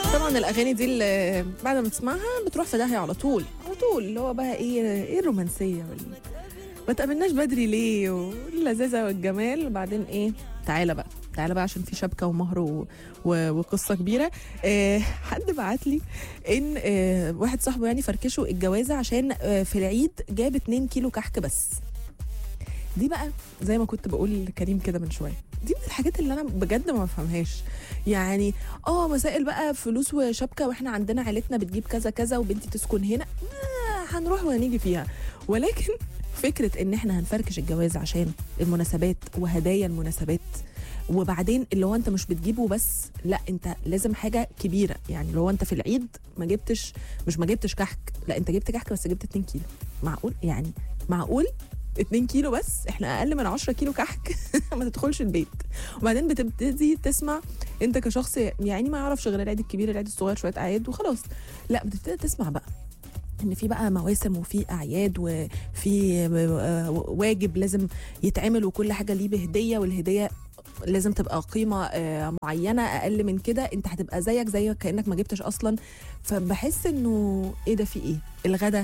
طبعا الاغاني دي اللي بعد ما تسمعها بتروح في داهيه على طول على طول اللي هو بقى ايه ايه الرومانسيه وال... ما تقابلناش بدري ليه واللذاذه والجمال وبعدين ايه تعالى بقى تعالى بقى عشان في شبكه ومهر و... و... وقصه كبيره آه حد بعت لي ان آه واحد صاحبه يعني فركشه الجوازه عشان آه في العيد جاب 2 كيلو كحك بس دي بقى زي ما كنت بقول لكريم كده من شويه دي من الحاجات اللي انا بجد ما بفهمهاش يعني اه مسائل بقى فلوس وشبكه واحنا عندنا عيلتنا بتجيب كذا كذا وبنتي تسكن هنا آه هنروح وهنيجي فيها ولكن فكره ان احنا هنفركش الجواز عشان المناسبات وهدايا المناسبات وبعدين اللي هو انت مش بتجيبه بس لا انت لازم حاجه كبيره يعني لو انت في العيد ما جبتش مش ما جبتش كحك لا انت جبت كحك بس جبت 2 كيلو معقول يعني معقول 2 كيلو بس احنا اقل من 10 كيلو كحك ما تدخلش البيت وبعدين بتبتدي تسمع انت كشخص يعني ما يعرفش غير العيد الكبير العيد الصغير شويه اعياد وخلاص لا بتبتدي تسمع بقى ان في بقى مواسم وفي اعياد وفي واجب لازم يتعمل وكل حاجه ليه بهديه والهديه لازم تبقى قيمه معينه اقل من كده انت هتبقى زيك زي كانك ما جبتش اصلا فبحس انه ايه ده في ايه الغدا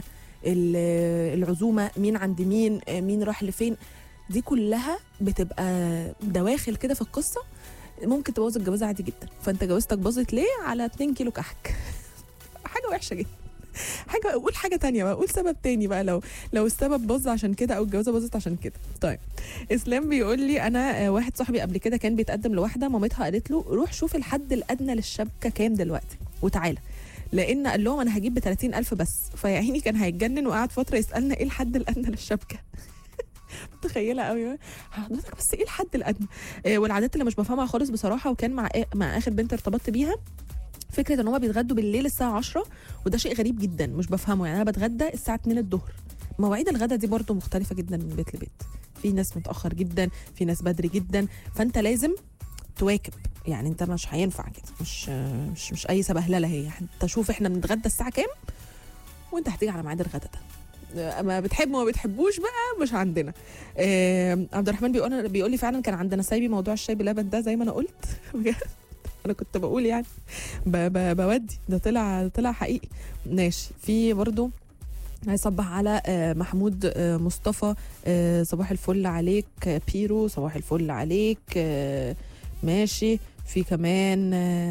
العزومه مين عند مين مين راح لفين دي كلها بتبقى دواخل كده في القصه ممكن تبوظ الجوازه عادي جدا فانت جوازتك باظت ليه على 2 كيلو كحك حاجه وحشه جدا حاجه قول حاجه تانية بقى قول سبب تاني بقى لو لو السبب باظ عشان كده او الجوازه باظت عشان كده طيب اسلام بيقول لي انا واحد صاحبي قبل كده كان بيتقدم لواحده مامتها قالت له روح شوف الحد الادنى للشبكه كام دلوقتي وتعالى لان قال لهم انا هجيب ب 30000 بس فيا عيني كان هيتجنن وقعد فتره يسالنا ايه الحد الادنى للشبكه متخيله قوي حضرتك بس ايه الحد الادنى آه والعادات اللي مش بفهمها خالص بصراحه وكان مع مع اخر بنت ارتبطت بيها فكره ان هما بيتغدوا بالليل الساعه 10 وده شيء غريب جدا مش بفهمه يعني انا بتغدى الساعه 2 الظهر مواعيد الغدا دي برضو مختلفه جدا من بيت لبيت في ناس متاخر جدا في ناس بدري جدا فانت لازم تواكب يعني انت مش هينفع كده مش مش مش اي سبهلله هي انت شوف احنا بنتغدى الساعه كام وانت هتيجي على ميعاد الغدا ده ما بتحب ما بتحبوش بقى مش عندنا آه عبد الرحمن بيقول بيقول لي فعلا كان عندنا سايبي موضوع الشاي بلبن ده زي ما انا قلت انا كنت بقول يعني ب ب بودي ده طلع طلع حقيقي ماشي في برضو هيصبح على محمود مصطفى صباح الفل عليك بيرو صباح الفل عليك ماشي في كمان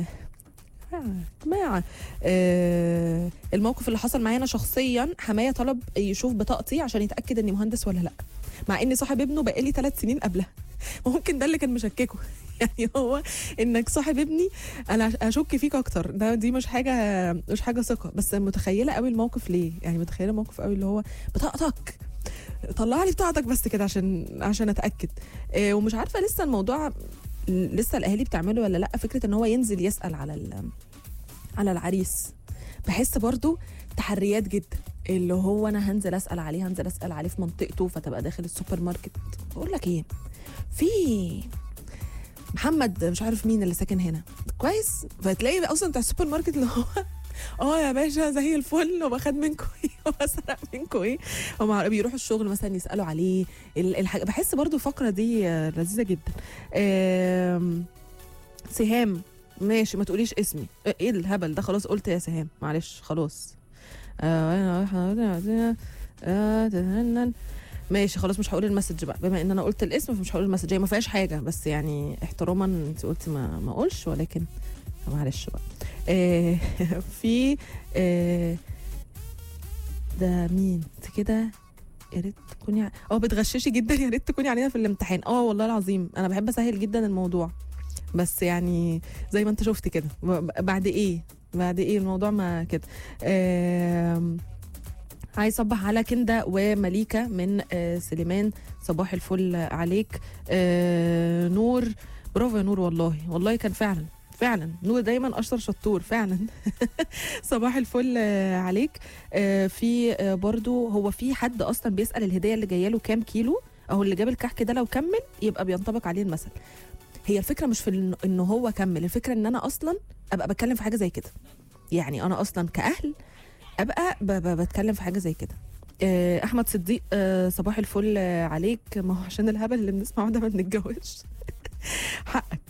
جماعة آه الموقف اللي حصل معايا انا شخصيا حمايه طلب يشوف بطاقتي عشان يتاكد اني مهندس ولا لا مع اني صاحب ابنه بقالي ثلاث سنين قبلها ممكن ده اللي كان مشككه يعني هو انك صاحب ابني انا اشك فيك اكتر ده دي مش حاجه مش حاجه ثقه بس متخيله قوي الموقف ليه يعني متخيله الموقف قوي اللي هو بطاقتك طلع لي بطاقتك بس كده عشان عشان اتاكد آه ومش عارفه لسه الموضوع لسه الاهالي بتعمله ولا لا فكره ان هو ينزل يسال على على العريس بحس برضو تحريات جدا اللي هو انا هنزل اسال عليه هنزل اسال عليه في منطقته فتبقى داخل السوبر ماركت بقول لك ايه في محمد مش عارف مين اللي ساكن هنا كويس فتلاقي اصلا بتاع السوبر ماركت اللي هو اه يا باشا زي الفل هو خد منكم ايه هو سرق منكم ايه هم بيروحوا الشغل مثلا يسالوا عليه الحاجة بحس برضو الفقره دي لذيذه جدا سهام ماشي ما تقوليش اسمي ايه الهبل ده خلاص قلت يا سهام معلش خلاص ماشي خلاص مش هقول المسج بقى بما ان انا قلت الاسم فمش هقول المسج هي ما فيهاش حاجه بس يعني احتراما انت قلت ما ما اقولش ولكن معلش بقى آه في آه ده مين انت كده يا ريت تكوني اه بتغششي جدا يا ريت تكوني علينا في الامتحان اه والله العظيم انا بحب اسهل جدا الموضوع بس يعني زي ما انت شفت كده بعد ايه بعد ايه الموضوع ما كده آه عايز صبح على كندا ومليكة من آه سليمان صباح الفل عليك آه نور برافو يا نور والله والله كان فعلا فعلا نور دايما اشطر شطور فعلا صباح الفل عليك في برضو هو في حد اصلا بيسال الهديه اللي جايه له كام كيلو او اللي جاب الكحك ده لو كمل يبقى بينطبق عليه المثل هي الفكره مش في انه هو كمل الفكره ان انا اصلا ابقى بتكلم في حاجه زي كده يعني انا اصلا كاهل ابقى بتكلم في حاجه زي كده احمد صديق صباح الفل عليك ما هو عشان الهبل اللي بنسمعه ده ما بنتجوزش حقك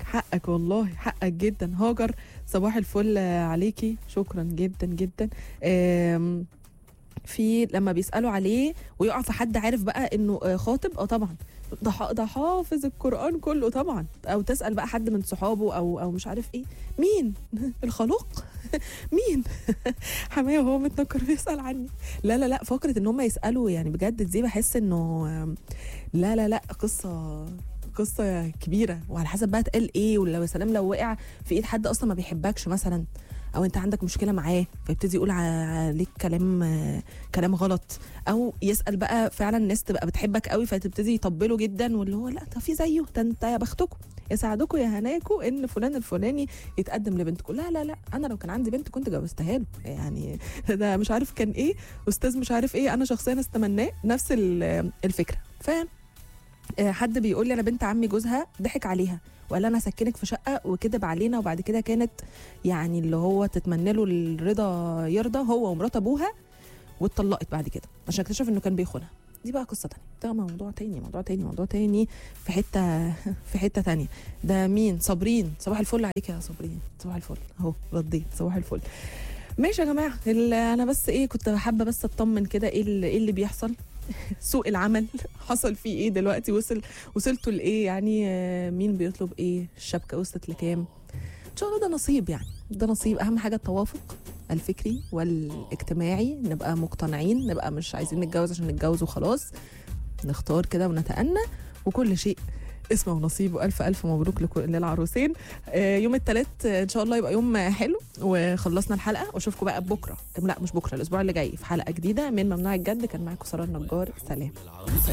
حقك والله حقك جدا هاجر صباح الفل عليكي شكرا جدا جدا آم، في لما بيسالوا عليه ويقع في حد عارف بقى انه آه، خاطب اه طبعا ده ح- ده حافظ القران كله طبعا او تسال بقى حد من صحابه او او مش عارف ايه مين الخلوق مين حماية وهو متنكر بيسال عني لا لا لا فكره ان هم يسالوا يعني بجد دي بحس انه آم، لا لا لا قصه قصه كبيره وعلى حسب بقى اتقال ايه ولو يا سلام لو وقع في ايد حد اصلا ما بيحبكش مثلا او انت عندك مشكله معاه فيبتدي يقول ع- عليك كلام آه، كلام غلط او يسال بقى فعلا ناس تبقى بتحبك قوي فتبتدي يطبله جدا واللي هو لا ده في زيه ده انت يا بختكم يساعدكم يا هناكم ان فلان الفلاني يتقدم لبنتكم لا لا لا انا لو كان عندي بنت كنت جوزتها له يعني ده مش عارف كان ايه استاذ مش عارف ايه انا شخصيا استمناه نفس ال- الفكره ف آه، حد بيقول لي انا بنت عمي جوزها ضحك عليها وقال لها انا هسكنك في شقه وكذب علينا وبعد كده كانت يعني اللي هو تتمنى له الرضا يرضى هو ومرات ابوها واتطلقت بعد كده عشان اكتشف انه كان بيخونها دي بقى قصه تانية ده موضوع تاني موضوع تاني موضوع تاني في حته في حته تانية ده مين صابرين صباح الفل عليك يا صابرين صباح الفل اهو رديت صباح الفل ماشي يا جماعه ال- انا بس ايه كنت حابه بس اطمن كده ايه اللي, إيه اللي بيحصل سوق العمل حصل فيه ايه دلوقتي وصل وصلتوا لايه يعني آه، مين بيطلب ايه الشبكه وصلت لكام ان شاء الله ده نصيب يعني ده نصيب اهم حاجه التوافق الفكري والاجتماعي نبقى مقتنعين نبقى مش عايزين نتجوز عشان نتجوز وخلاص نختار كده ونتأنى وكل شيء اسمه ونصيب والف الف مبروك لكل للعروسين آه، يوم الثلاث ان شاء الله يبقى يوم حلو وخلصنا الحلقه واشوفكم بقى بكره لا مش بكره الاسبوع اللي جاي في حلقه جديده من ممنوع الجد كان معاكم ساره النجار سلام العروسة